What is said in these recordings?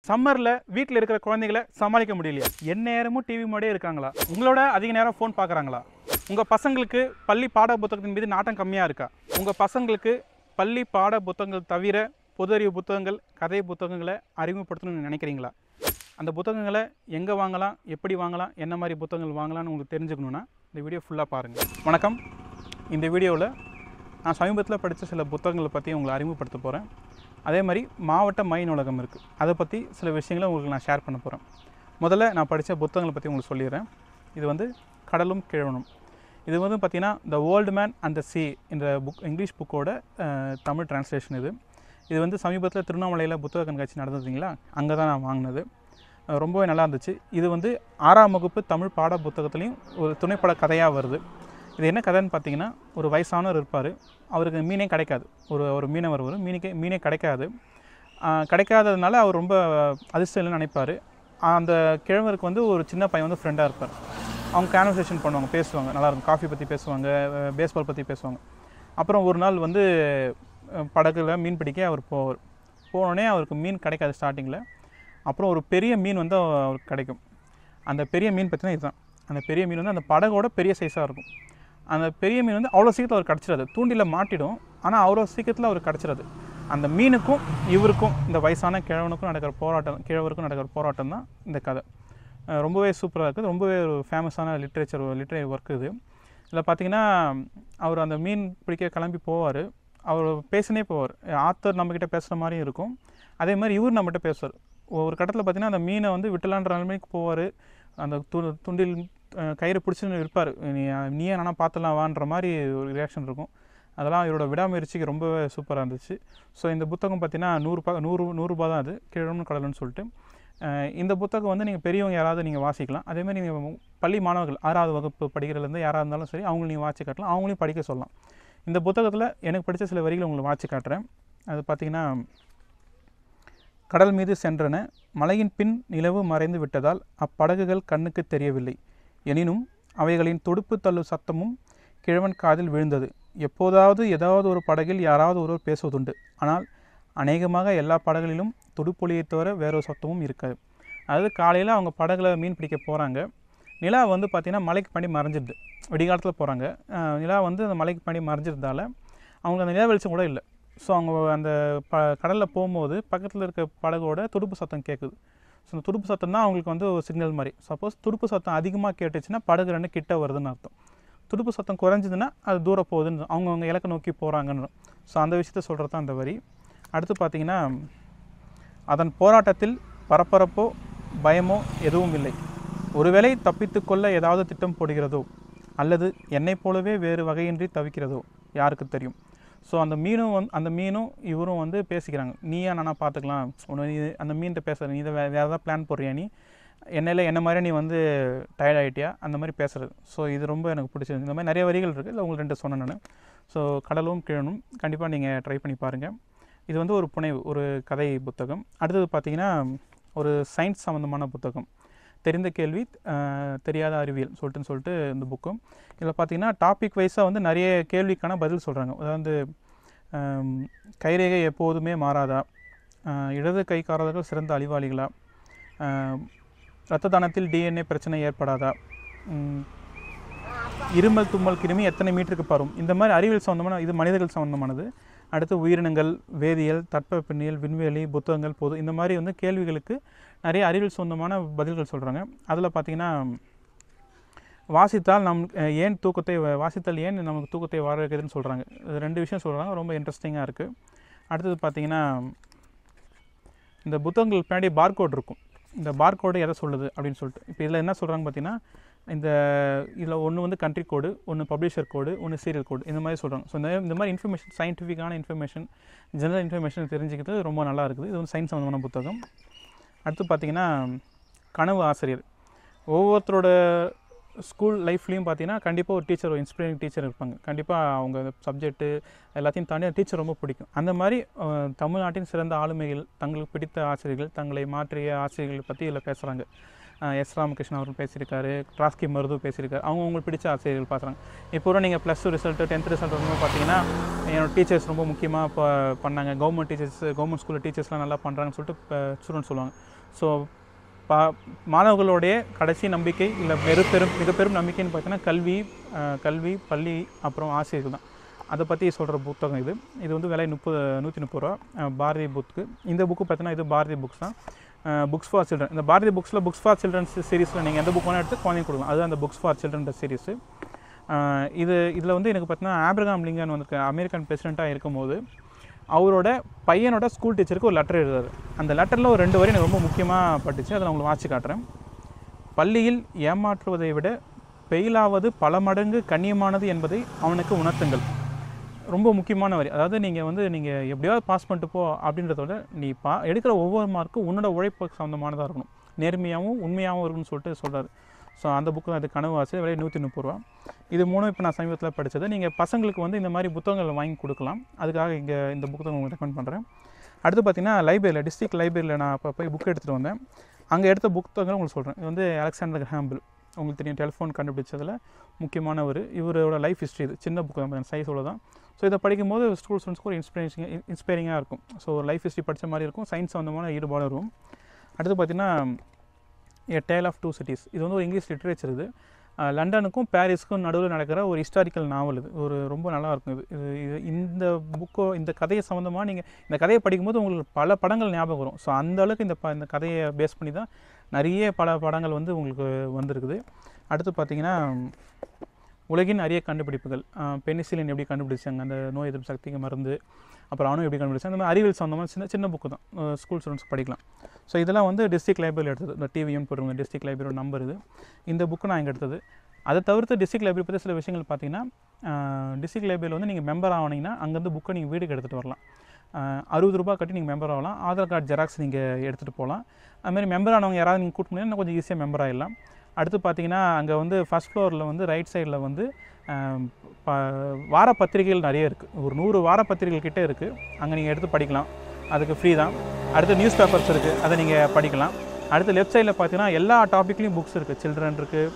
சம்மரில் வீட்டில் இருக்கிற குழந்தைகளை சமாளிக்க முடியலையா எந்நேரமும் டிவி முன்னாடியே இருக்காங்களா உங்களோட அதிக நேரம் ஃபோன் பார்க்குறாங்களா உங்கள் பசங்களுக்கு பள்ளி பாட புத்தகத்தின் மீது நாட்டம் கம்மியாக இருக்கா உங்கள் பசங்களுக்கு பள்ளி பாட புத்தகங்கள் தவிர பொது அறிவு புத்தகங்கள் கதை புத்தகங்களை அறிமுகப்படுத்தணும்னு நினைக்கிறீங்களா அந்த புத்தகங்களை எங்கே வாங்கலாம் எப்படி வாங்கலாம் என்ன மாதிரி புத்தகங்கள் வாங்கலாம்னு உங்களுக்கு தெரிஞ்சுக்கணுன்னா இந்த வீடியோ ஃபுல்லாக பாருங்கள் வணக்கம் இந்த வீடியோவில் நான் சமீபத்தில் படித்த சில புத்தகங்களை பற்றி உங்களை அறிமுகப்படுத்த போகிறேன் அதே மாதிரி மாவட்ட மை நூலகம் இருக்குது அதை பற்றி சில விஷயங்களை உங்களுக்கு நான் ஷேர் பண்ண போகிறேன் முதல்ல நான் படித்த புத்தகங்களை பற்றி உங்களுக்கு சொல்லிடுறேன் இது வந்து கடலும் கிழவனும் இது வந்து பார்த்திங்கன்னா the world man and the sea என்ற புக் இங்கிலீஷ் புக்கோட அஹ், தமிழ் டிரான்ஸ்லேஷன் இது இது வந்து சமீபத்தில் திருவண்ணாமலையில் புத்தக கண்காட்சி நடந்ததுங்களா அங்கே தான் நான் வாங்கினது அஹ், ரொம்பவே நல்லா இருந்துச்சு இது வந்து ஆறாம் வகுப்பு தமிழ் பாட புத்தகத்துலேயும் ஒரு துணைப்பட கதையாக வருது இது என்ன கதைன்னு பார்த்தீங்கன்னா ஒரு வயசானவர் இருப்பார் அவருக்கு மீனே கிடைக்காது ஒரு ஒரு மீனவர் வரும் மீனுக்கே மீனே கிடைக்காது ஆஹ் கிடைக்காததுனால அவர் ரொம்ப அதிர்ஷ்டம் இல்லைன்னு நினைப்பார் அந்த கிழவருக்கு வந்து ஒரு சின்ன பையன் வந்து ஃப்ரெண்டாக இருப்பார் அவங்க கான்வர்சேஷன் பண்ணுவாங்க பேசுவாங்க நல்லா இருக்கும் காஃபி பற்றி பேசுவாங்க பேஸ்பால் பற்றி பேசுவாங்க அப்புறம் ஒரு நாள் வந்து அஹ், படகுல மீன் பிடிக்க அவர் போவார் போனோடனே அவருக்கு மீன் கிடைக்காது ஸ்டார்டிங்கில் அப்புறம் ஒரு பெரிய மீன் வந்து அவருக்கு கிடைக்கும் அந்த பெரிய மீன் பார்த்தீங்கன்னா இதுதான் அந்த பெரிய மீன் வந்து அந்த படகோட பெரிய சைஸாக இருக்கும் அந்த பெரிய மீன் வந்து அவ்வளோ சீக்கிரத்தில் அவர் கிடச்சிடாது தூண்டில் மாட்டிடும் ஆனால் அவ்வளோ சீக்கிரத்தில் அவர் கிடச்சிடாது அந்த மீனுக்கும் இவருக்கும் இந்த வயசான கிழவனுக்கும் நடக்கிற போராட்டம் கிழவருக்கும் நடக்கிற போராட்டம் தான் இந்த கதை அஹ் ரொம்பவே சூப்பராக இருக்குது ரொம்பவே ஒரு ஃபேமஸான லிட்ரேச்சர் லிட்ரரி ஒர்க் இது இதில் பார்த்தீங்கன்னா அவர் அந்த மீன் பிடிக்க கிளம்பி போவார் அவர் பேசினே போவார் ஆத்தர் நம்மக்கிட்ட பேசுகிற மாதிரியும் இருக்கும் அதே மாதிரி இவர் நம்மகிட்ட பேசுவார் ஒரு கட்டத்தில் பார்த்தீங்கன்னா அந்த மீனை வந்து விட்டலான்ற நிலைமைக்கு போவார் அந்த து துண்டில் அஹ், கயிறு பிடிச்சின்னு இருப்பார் நீ நீயே நானா பார்த்துலாம் வான்ற மாதிரி ஒரு ரியாக்ஷன் இருக்கும் அதெல்லாம் இவரோட விடாமுயற்சிக்கு ரொம்பவே சூப்பராக இருந்துச்சு ஸோ இந்த புத்தகம் பார்த்தீங்கன்னா நூறு பா நூறு நூறுரூபா தான் அது கிழவன் கடலுன்னு சொல்லிட்டு அஹ், இந்த புத்தகம் வந்து நீங்கள் பெரியவங்க யாராவது நீங்கள் வாசிக்கலாம் அதேமாதிரி நீங்கள் பள்ளி மாணவர்கள் ஆறாவது வகுப்பு படிக்கிறதுலேருந்து யாராக இருந்தாலும் சரி அவங்களும் நீங்கள் வாசி காட்டலாம் அவங்களையும் படிக்க சொல்லலாம் இந்த புத்தகத்தில் எனக்கு படித்த சில வரிகளை உங்களுக்கு வாசி காட்டுறேன் அது பார்த்தீங்கன்னா கடல் மீது சென்றன மலையின் பின் நிலவு மறைந்து விட்டதால் அப்படகுகள் கண்ணுக்கு தெரியவில்லை எனினும் அவைகளின் துடுப்பு தள்ளு சத்தமும் கிழவன் காதில் விழுந்தது எப்போதாவது ஏதாவது ஒரு படகில் யாராவது ஒருவர் பேசுவதுண்டு ஆனால் அநேகமாக எல்லா படகுகளிலும் துடுப்பொலியை தவிர வேறொரு சத்தமும் இருக்காது அதாவது காலையில் அவங்க படகுல மீன் பிடிக்க போகிறாங்க நிலா வந்து பார்த்திங்கன்னா மலைக்கு பணி மறைஞ்சிடுது விடிகாலத்தில் போகிறாங்க நிலா வந்து அந்த மலைக்கு பணி மறைஞ்சிருந்தால அவங்களுக்கு அந்த நிலா வெளிச்சம் கூட இல்லை ஸோ அவங்க அந்த ப கடலில் போகும்போது பக்கத்தில் இருக்க படகோட துடுப்பு சத்தம் கேட்குது ஸோ அந்த துடுப்பு சத்தம் தான் அவங்களுக்கு வந்து ஒரு சிக்னல் மாதிரி சப்போஸ் துடுப்பு சத்தம் அதிகமாக கேட்டுச்சுன்னா படகு ரெண்டு கிட்ட வருதுன்னு அர்த்தம் துடுப்பு சத்தம் குறைஞ்சதுன்னா அது தூரம் போகுதுன்னு அவங்கவுங்க இலக்கை நோக்கி போகிறாங்கன்னு ஸோ அந்த விஷயத்த சொல்கிறது தான் அந்த வரி அடுத்து பார்த்தீங்கன்னா அதன் போராட்டத்தில் பரபரப்போ பயமோ எதுவும் இல்லை ஒருவேளை தப்பித்துக் கொள்ள ஏதாவது திட்டம் போடுகிறதோ அல்லது என்னைப் போலவே வேறு வகையின்றி தவிக்கிறதோ யாருக்கு தெரியும் ஸோ அந்த மீனும் வந்து அந்த மீனும் இவரும் வந்து பேசிக்கிறாங்க நீயா நானா பார்த்துக்கலாம் உன்னை நீ அந்த மீன்கிட்ட பேசுகிற நீ இதை வே வேறு ஏதாவது பிளான் போடுறியா நீ என்னையில் என்ன மாதிரி நீ வந்து டயர்ட் ஆகிட்டியா அந்த மாதிரி பேசுகிறது ஸோ இது ரொம்ப எனக்கு பிடிச்சிருந்து இந்த மாதிரி நிறைய வரிகள் இருக்குது இல்லை உங்களுக்கு ரெண்டு சொன்னேன் நான் ஸோ கடலும் கிழனும் கண்டிப்பாக நீங்கள் ட்ரை பண்ணி பாருங்கள் இது வந்து ஒரு புனைவு ஒரு கதை புத்தகம் அடுத்தது பார்த்தீங்கன்னா ஒரு சயின்ஸ் சம்மந்தமான புத்தகம் தெரிந்த கேள்வி அஹ், தெரியாத அறிவியல் சொல்லிட்டுன்னு சொல்லிட்டு இந்த புக்கும் இதில் பார்த்தீங்கன்னா டாபிக் வைஸாக வந்து நிறைய கேள்விக்கான பதில் சொல்கிறாங்க அதாவது ஆம், கைரேகை எப்போதுமே மாறாதா அஹ், இடது கைக்காரர்கள் சிறந்த அறிவாளிகளா அஹ், இரத்த தானத்தில் டிஎன்ஏ பிரச்சனை ஏற்படாதா உம், இருமல் தும்மல் கிருமி எத்தனை மீட்டருக்கு பரும் இந்த மாதிரி அறிவியல் சம்மந்தமான இது மனிதர்கள் சம்மந்தமானது அடுத்து உயிரினங்கள் வேதியியல் தட்பவெப்பநிலையல் விண்வெளி புத்தகங்கள் பொது இந்த மாதிரி வந்து கேள்விகளுக்கு நிறைய அறிவியல் சொந்தமான பதில்கள் சொல்கிறாங்க அதில் பார்த்தீங்கன்னா வாசித்தால் நம் அஹ், ஏன் தூக்கத்தை வ- வாசித்தால் ஏன் நமக்கு தூக்கத்தை வர வைக்குதுன்னு சொல்கிறாங்க இது ரெண்டு விஷயம் சொல்கிறாங்க ரொம்ப இன்ட்ரெஸ்டிங்காக இருக்குது அடுத்தது பார்த்தீங்கன்னா இந்த புத்தகங்கள் பின்னாடி பார்கோட் இருக்கும் இந்த பார்கோடு எதை சொல்லுது அப்படின்னு சொல்லிட்டு இப்போ இதில் என்ன சொல்கிறாங்க பார்த்தீங்கன்னா இந்த இதில் ஒன்று வந்து கண்ட்ரி கோடு ஒன்று பப்ளிஷர் கோடு ஒன்று சீரியல் கோடு இந்த மாதிரி சொல்கிறாங்க ஸோ இந்த இந்த மாதிரி இன்ஃபர்மேஷன் சயின்டிஃபிக்கான இன்ஃபர்மேஷன் ஜெனரல் இன்ஃபர்மேஷன் தெரிஞ்சுக்கிறது ரொம்ப நல்லா இருக்குது இது வந்து சயின்ஸ் சம்மந்தமான புத்தகம் அடுத்து பார்த்தீங்கன்னா கனவு ஆசிரியர் ஒவ்வொருத்தரோட ஸ்கூல் லைஃப்லேயும் பார்த்தீங்கன்னா கண்டிப்பாக ஒரு டீச்சர் ஒரு இன்ஸ்பைரிங் டீச்சர் இருப்பாங்க கண்டிப்பாக அவங்க சப்ஜெக்ட்டு எல்லாத்தையும் தாண்டி அந்த டீச்சர் ரொம்ப பிடிக்கும் அந்த மாதிரி அஹ், தமிழ்நாட்டின் சிறந்த ஆளுமைகள் தங்களுக்கு பிடித்த ஆசிரியர்கள் தங்களை மாற்றிய ஆசிரியர்கள் பற்றி இதில் பேசுகிறாங்க எஸ் ராமகிருஷ்ணன் அவர்கள் பேசியிருக்காரு ட்ராஸ்கி மருது பேசியிருக்காரு அவங்க உங்களுக்கு பிடிச்ச ஆசிரியர்கள் பார்க்குறாங்க இப்போ கூட நீங்கள் plus two result tenth result வரும்போது பார்த்தீங்கன்னா என்னோட டீச்சர்ஸ் ரொம்ப முக்கியமாக இப்போ பண்ணாங்க கவர்மெண்ட் டீச்சர்ஸ் கவர்மெண்ட் ஸ்கூலில் டீச்சர்ஸ்லாம் நல்லா பண்ணுறாங்கன்னு சொல்லிட்டு ஸ்டூடெண்ட்ஸ் சொல்லுவாங்க ஸோ பா மாணவர்களுடைய கடைசி நம்பிக்கை இல்லை பெரு பெரும் மிக பெரும் நம்பிக்கைன்னு பார்த்தீங்கன்னா கல்வி அஹ், கல்வி பள்ளி அப்புறம் ஆசிரியர்கள் தான் அதை பற்றி சொல்கிற புத்தகம் இது இது வந்து விலை முப்பது நூற்றி முப்பது ரூபா அஹ், பாரதி புக்கு இந்த புக்கு பார்த்தீங்கன்னா இது பாரதி புக்ஸ் தான் புக்ஸ் ஃபார் சில்ட்ரன் இந்த பாரதி புக்ஸில் புக்ஸ் ஃபார் சில்ட்ரன்ஸ் சீரிஸில் நீங்கள் எந்த புக் வேணால் எடுத்து குழந்தைங்க கொடுக்கலாம் அது அந்த புக்ஸ் ஃபார் சில்ட்ரன் சீரிஸு இது இதில் வந்து எனக்கு பார்த்தீங்கன்னா ஆப்ரகாம் லிங்கன் வந்து அமெரிக்கன் பிரசிடெண்ட்டாக இருக்கும்போது அவரோட பையனோட ஸ்கூல் டீச்சருக்கு ஒரு லெட்டர் எழுதுறாரு அந்த லெட்டரில் ஒரு ரெண்டு வரி எனக்கு ரொம்ப முக்கியமாக பட்டுச்சு அதை நான் உங்களுக்கு வாசி காட்டுறேன் பள்ளியில் ஏமாற்றுவதை விட பெயிலாவது பல மடங்கு கண்ணியமானது என்பதை அவனுக்கு உணர்த்துங்கள் ரொம்ப முக்கியமான வரி அதாவது நீங்கள் வந்து நீங்கள் எப்படியாவது பாஸ் பண்ணிட்டு போ அப்படின்றத விட நீ பா எடுக்கிற ஒவ்வொரு மார்க்கும் உன்னோட உழைப்பு சம்மந்தமானதாக இருக்கணும் நேர்மையாகவும் உண்மையாகவும் இருக்கணும்னு சொல்லிட்டு சொல்கிறாரு ஸோ அந்த புக்கு தான் அது கனவு ஆசை விலை நூற்றி முப்பது ரூபா இது மூணும் இப்போ நான் சமீபத்தில் படித்தது நீங்கள் பசங்களுக்கு வந்து இந்த மாதிரி புத்தகங்கள் வாங்கி கொடுக்கலாம் அதுக்காக இங்கே இந்த புத்தகம் உங்களுக்கு ரெக்கமெண்ட் பண்ணுறேன் அடுத்து பார்த்தீங்கன்னா லைப்ரரியில் டிஸ்ட்ரிக்ட் லைப்ரரியில் நான் அப்போ போய் புக் எடுத்துகிட்டு வந்தேன் அங்கே எடுத்த புத்தகங்கள் உங்களுக்கு சொல்கிறேன் இது வந்து அலெக்சாண்டர் ஹாம்பிள் உங்களுக்கு தெரியும் டெலிஃபோன் கண்டுபிடிச்சதில் முக்கியமான ஒரு இவரோட லைஃப் ஹிஸ்ட்ரி இது சின்ன புக்கு தான் சைஸோட தான் ஸோ இதை படிக்கும்போது ஸ்கூல் ஸ்டூடெண்ட்ஸ்க்கு ஒரு இன்ஸ்பிரேஷன் இன்ஸ்பைரிங்காக இருக்கும் ஸோ ஒரு லைஃப் ஹிஸ்ட்ரி படித்த மாதிரி இருக்கும் சயின்ஸ் சம்மந்தமான ஈடுபாடு இருக்கும் அடுத்து பார்த்தீங்கன்னா a tale of two cities இது வந்து ஒரு இங்கிலீஷ் லிட்ரேச்சர் இது அஹ் லண்டனுக்கும் பாரிஸ்க்கும் நடுவில் நடக்கிற ஒரு ஹிஸ்டாரிக்கல் நாவல் இது ஒரு ரொம்ப நல்லா இருக்கும் இது இது இது இந்த புக்கோ இந்த கதையை சம்மந்தமாக நீங்கள் இந்த கதையை படிக்கும்போது உங்களுக்கு பல படங்கள் ஞாபகம் வரும் ஸோ அந்த அளவுக்கு இந்த ப இந்த கதையை பேஸ் பண்ணி தான் நிறைய பல படங்கள் வந்து உங்களுக்கு வந்திருக்குது அடுத்து பார்த்தீங்கன்னா உலகின் அரிய கண்டுபிடிப்புகள் பெனிசிலின் எப்படி கண்டுபிடிச்சாங்க அந்த நோய் எதிர்ப்பு சக்திக்கு மருந்து அப்புறம் அவனும் எப்படி கண்டுபிடிச்சாங்க அந்த மாதிரி அறிவியல் சம்மந்தமாக சின்ன சின்ன புக்கு தான் ஸ்கூல் ஸ்டூடெண்ட்ஸ் படிக்கலாம் ஸோ இதெல்லாம் வந்து டிஸ்ட்ரிக்ட் லைப்ரரியில் எடுத்தது இந்த டிவியும் போடுவாங்க டிஸ்ட்ரிக்ட் லைப்ரரியோட நம்பர் இது இந்த புக்கு நான் இங்கே எடுத்தது அதை தவிர்த்து டிஸ்ட்ரிக்ட் லைப்ரரி பற்றி சில விஷயங்கள் பார்த்தீங்கன்னா டிஸ்ட்ரிக்ட் லைப்ரரியில் வந்து நீங்கள் மெம்பர் ஆனீங்கன்னா அங்கேருந்து புக்கை நீங்கள் வீட்டுக்கு எடுத்துகிட்டு வரலாம் அஹ் அறுபது ரூபாய் கட்டி நீங்கள் மெம்பர் ஆகலாம் ஆதார் கார்டு ஜெராக்ஸ் நீங்கள் எடுத்துகிட்டு போகலாம் அதுமாதிரி மெம்பர் ஆனவங்க யாராவது நீங்கள் கூட்டு இன்னும் கொஞ்சம் ஈஸியாக மெம்பர் ஆகிடலாம் அடுத்து பார்த்தீங்கன்னா அங்கே வந்து ஃபஸ்ட் ஃப்ளோரில் வந்து ரைட் சைடில் வந்து ஆம், ப வார பத்திரிகைகள் நிறைய இருக்குது ஒரு நூறு வார பத்திரிகைகள் கிட்டே இருக்குது அங்கே நீங்கள் எடுத்து படிக்கலாம் அதுக்கு ஃப்ரீ தான் அடுத்து நியூஸ் பேப்பர்ஸ் இருக்குது அதை நீங்கள் படிக்கலாம் அடுத்து லெஃப்ட் சைடில் பார்த்தீங்கன்னா எல்லா டாப்பிக்லேயும் புக்ஸ் இருக்குது சில்ட்ரன் இருக்குது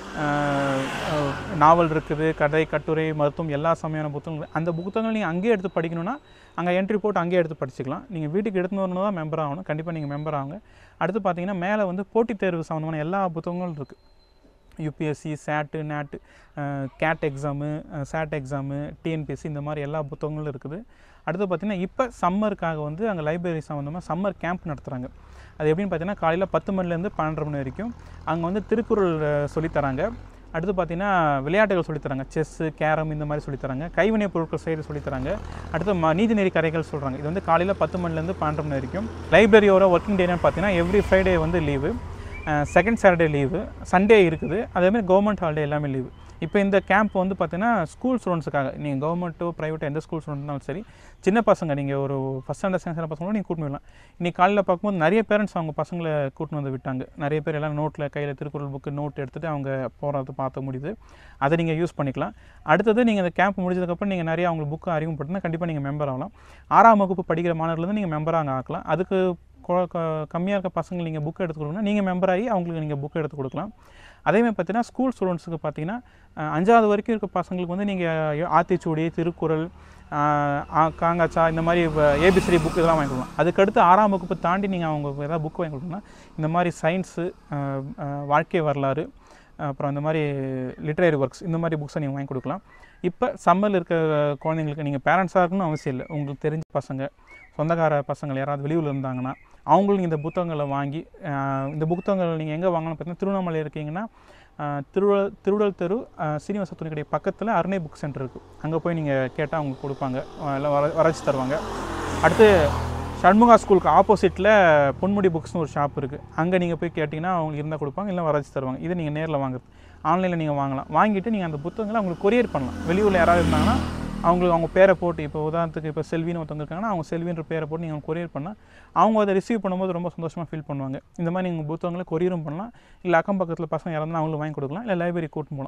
நாவல் இருக்குது கதை கட்டுரை மருத்துவம் எல்லா சமையான புத்தகங்கள் அந்த புத்தகங்கள் நீங்கள் அங்கேயே எடுத்து படிக்கணும்னா அங்கே என்ட்ரி போட்டு அங்கேயே எடுத்து படிச்சுக்கலாம் நீங்கள் வீட்டுக்கு எடுத்துன்னு வரணும் தான் மெம்பர் ஆகணும் கண்டிப்பாக நீங்கள் மெம்பர் ஆகுங்க அடுத்து பார்த்தீங்கன்னா மேலே வந்து போட்டித் தேர்வு சம்மந்தமான எல்லா புத்தகங்களும் இருக்குது UPSC SET NET GATE exam SAT exam TNPSC இந்த மாதிரி எல்லா புத்தகங்களும் இருக்குது அடுத்து பார்த்திங்கன்னா இப்போ சம்மருக்காக வந்து அங்கே லைப்ரரி சம்மந்தமாக சம்மர் கேம்ப் நடத்துகிறாங்க அது எப்படின்னு பார்த்தீங்கன்னா காலையில் பத்து மணிலேருந்து பன்னெண்டரை மணி வரைக்கும் அங்கே வந்து திருக்குறள் அஹ், சொல்லித் தராங்க அடுத்து பார்த்தீங்கன்னா விளையாட்டுகள் சொல்லித் தராங்க செஸ்ஸு கேரம் இந்த மாதிரி சொல்லித் தராங்க கைவினைப் பொருட்கள் செய்து சொல்லித் தராங்க அடுத்து ம நீதிநெறி கரைகள் சொல்கிறாங்க இது வந்து காலையில் பத்து மணிலேருந்து பன்னெண்டு மணி வரைக்கும் லைப்ரரியோட ஒர்க்கிங் டேன்னு பார்த்தீங்கன்னா எவ்ரி ஃப்ரைடே வந்து leave second Saturday leave Sunday இருக்குது அதேமாதிரி கவர்மெண்ட் ஹாலிடே எல்லாமே லீவு இப்போ இந்த கேம்ப் வந்து பார்த்தீங்கன்னா ஸ்கூல் ஸ்டூடெண்ட்ஸுக்காக நீங்கள் கவர்மெண்ட்டோ ப்ரைவேட்டோ எந்த ஸ்கூல் ஸ்டூடெண்ட்னாலும் சரி சின்ன பசங்க நீங்கள் ஒரு ஃபஸ்ட் ஸ்டாண்டர்ட் செகண்ட் ஸ்டாண்டர்ட் பசங்களும் நீங்கள் கூட்டின்னு வரலாம் இன்றைக்கி காலையில் பார்க்கும்போது நிறைய பேரண்ட்ஸ் அவங்க பசங்களை கூட்டின்னு வந்து விட்டாங்க நிறைய பேர் எல்லாம் நோட்டில் கையில் திருக்குறள் புக்கு நோட் எடுத்துகிட்டு அவங்க போகிறது பார்த்த முடியுது அதை நீங்கள் யூஸ் பண்ணிக்கலாம் அடுத்தது நீங்கள் இந்த கேம்ப் முடிஞ்சதுக்கப்புறம் நீங்கள் நிறைய அவங்களுக்கு புக்கு அறிமுகப்படுத்தினா கண்டிப்பாக நீங்கள் மெம்பர் ஆகலாம் ஆறாம் வகுப்பு படிக்கிற மாணவர்லேருந்து நீங்கள் மெம்பராக அங்கே ஆக்கலாம் அதுக்கு கம்மியாக இருக்க பசங்க நீங்கள் புக் எடுத்து கொடுக்கணும் நீங்கள் மெம்பர் ஆகி அவங்களுக்கு நீங்கள் புக் எடுத்து கொடுக்கலாம் அதேமாதிரி பார்த்தீங்கன்னா ஸ்கூல் ஸ்டூடெண்ட்ஸுக்கு பார்த்தீங்கன்னா அஹ், அஞ்சாவது வரைக்கும் இருக்க பசங்களுக்கு வந்து நீங்கள் ஆத்திச்சூடி திருக்குறள் அஹ், ஆ- காங்காச்சா இந்த மாதிரி ஏபிசிடி புக் இதெல்லாம் வாங்கி கொடுக்கலாம் அதுக்கடுத்து ஆறாம் வகுப்பு தாண்டி நீங்கள் அவங்க ஏதாவது புக் வாங்கி கொடுக்கணும்னா இந்த மாதிரி சயின்ஸு வாழ்க்கை வரலாறு அப்புறம் இந்த மாதிரி லிட்ரரி ஒர்க்ஸ் இந்த மாதிரி புக்ஸை நீங்கள் வாங்கி கொடுக்கலாம் இப்போ சம்மரில் இருக்க குழந்தைங்களுக்கு நீங்கள் பேரண்ட்ஸாக இருக்கணும்னு அவசியம் இல்லை உங்களுக்கு தெரிஞ்ச பசங்க சொந்தக்கார பசங்க யாராவது வெளியூரில் இருந்தாங்கன்னா அவங்களும் நீங்கள் இந்த புத்தகங்களை வாங்கி அஹ், இந்த புத்தகங்கள் நீங்கள் எங்கே வாங்கலாம் பார்த்தீங்கன்னா திருவண்ணாமலை இருக்கீங்கன்னா அஹ், திருவள் திருவள்ளல் தெரு அஹ், சீனிவாச துணி கடை பக்கத்தில் அருணை புக் சென்டர் இருக்குது அங்கே போய் நீங்கள் கேட்டால் அவங்க கொடுப்பாங்க அஹ், எல்லாம் வர வரைச்சி தருவாங்க அடுத்து சண்முகா ஸ்கூலுக்கு ஆப்போசிட்டில் பொன்முடி புக்ஸ்னு ஒரு ஷாப் இருக்குது அங்கே நீங்கள் போய் கேட்டிங்கன்னா அவங்களுக்கு இருந்தால் கொடுப்பாங்க இல்லை வரைச்சி தருவாங்க இதை நீங்கள் நேரில் வாங்குறது ஆன்லைனில் நீங்கள் வாங்கலாம் வாங்கிட்டு நீங்கள் அந்த புத்தகங்களை அவங்களுக்கு கொரியர் பண்ணலாம் வெளியூரில் யாராவது இருந்தாங்கன்னா அவங்களுக்கு அவங்க பேரை போட்டு இப்போ உதாரணத்துக்கு இப்போ செல்வின்னு ஒருத்தவங்க இருக்காங்கன்னா அவங்க செல்வின்ற பேரை போட்டு நீங்கள் கொரியர் பண்ணால் அவங்க அதை ரிசீவ் பண்ணும்போது ரொம்ப சந்தோஷமாக ஃபீல் பண்ணுவாங்க இந்த மாதிரி நீங்கள் புத்தகங்களை கொரியரும் பண்ணலாம் இல்லை அக்கம் பக்கத்தில் பசங்க யாராவது அவங்களுக்கு வாங்கி கொடுக்கலாம் இல்லை லைப்ரரி கூட்டின்னு போகலாம்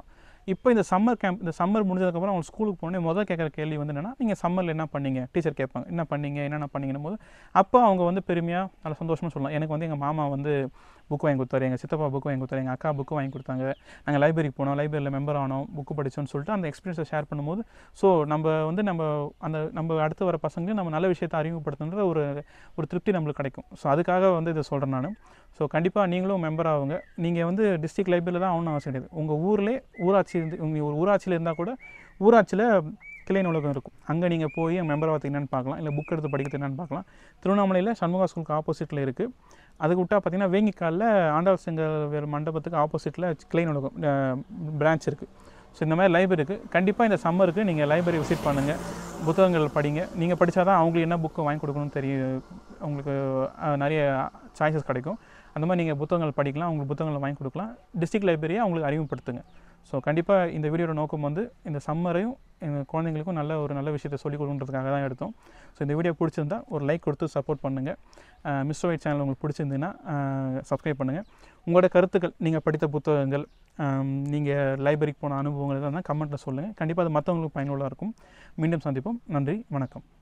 இப்போ இந்த சம்மர் கேம்ப் இந்த சம்மர் முடிஞ்சதுக்கப்புறம் அவங்க ஸ்கூலுக்கு போனே முதல் கேட்குற கேள்வி வந்து என்னென்னா நீங்கள் சம்மரில் என்ன பண்ணீங்க டீச்சர் கேட்பாங்க என்ன பண்ணீங்க என்னென்ன பண்ணீங்கன்னும் போது அப்போ அவங்க வந்து பெருமையாக நல்ல சந்தோஷமாக சொல்லலாம் எனக்கு வந்து எங்கள் மாமா வந்து புக் வாங்கி கொடுத்தாரு எங்கள் சித்தப்பா புக் வாங்கி கொடுத்தாரு எங்கள் அக்கா புக்கு வாங்கி கொடுத்தாங்க நாங்கள் லைப்ரரிக்கு போனோம் லைப்ரரியில் மெம்பர் ஆனோம் புக்கு படித்தோம்னு சொல்லிட்டு அந்த எக்ஸ்பீரியன்ஸை ஷேர் பண்ணும்போது ஸோ நம்ம வந்து நம்ம அந்த நம்ம அடுத்து வர பசங்களையும் நம்ம நல்ல விஷயத்தை அறிமுகப்படுத்துன்ற ஒரு ஒரு திருப்தி நம்மளுக்கு கிடைக்கும் ஸோ அதுக்காக வந்து இதை சொல்கிறேன் நான் ஸோ கண்டிப்பாக நீங்களும் மெம்பர் ஆகுங்க நீங்கள் வந்து டிஸ்ட்ரிக்ட் லைப்ரரியில் தான் ஆகணும் அவசியம் கிடையாது உங்கள் ஊர்லேயே ஊராட்சி இருந்து உங்கள் ஒரு ஊராட்சியில் இருந்தால் கூட ஊராட்சியில் கிளை நூலகம் இருக்கும் அங்கே நீங்கள் போய் மெம்பர் ஆகிறது என்னென்னு பார்க்கலாம் இல்லை புக் எடுத்து படிக்கிறது என்னென்னு பார்க்கலாம் திருவண்ணாமலையில் சண்முகா ஸ்கூலுக்கு ஆப்போசிட்டில் இருக்குது அதுக்கு விட்டா பார்த்தீங்கன்னா வேங்கிக்காலில் ஆண்டாள் செங்கல் மண்டபத்துக்கு ஆப்போசிட்டில் கிளை நூலகம் பிரான்ச் இருக்குது ஸோ இந்த மாதிரி லைப்ரரி இருக்குது கண்டிப்பாக இந்த சம்மருக்கு நீங்கள் லைப்ரரி விசிட் பண்ணுங்கள் புத்தகங்கள் படிங்க நீங்கள் படித்தா தான் அவங்களுக்கு என்ன புக்கு வாங்கி கொடுக்கணும்னு தெரியும் உங்களுக்கு அஹ், நிறைய சாய்ஸஸ் கிடைக்கும் அந்த மாதிரி நீங்கள் புத்தகங்கள் படிக்கலாம் உங்களுக்கு புத்தகங்கள் வாங்கி கொடுக்கலாம் டிஸ்ட்ரிக்ட் லைப்ரரியை அவங்களுக்கு அறிமுகப்படுத்துங்க ஸோ கண்டிப்பாக இந்த வீடியோட நோக்கம் வந்து இந்த சம்மரையும் எங்கள் குழந்தைங்களுக்கும் நல்ல ஒரு நல்ல விஷயத்தை சொல்லிக் கொடுக்கறதுக்காக தான் எடுத்தோம் ஸோ இந்த வீடியோ பிடிச்சிருந்தா ஒரு லைக் கொடுத்து சப்போர்ட் பண்ணுங்கள் மிஸ் ஒயிட் சேனல் உங்களுக்கு பிடிச்சிருந்துன்னா சப்ஸ்கிரைப் பண்ணுங்கள் உங்களோட கருத்துக்கள் நீங்கள் படித்த புத்தகங்கள் நீங்கள் லைப்ரரிக்கு போன அனுபவங்கள் எதாவது கமெண்ட்டில் சொல்லுங்கள் கண்டிப்பாக அது மற்றவங்களுக்கு பயனுள்ளதாக இருக்கும் மீண்டும் சந்திப்போம் நன்றி வணக்கம்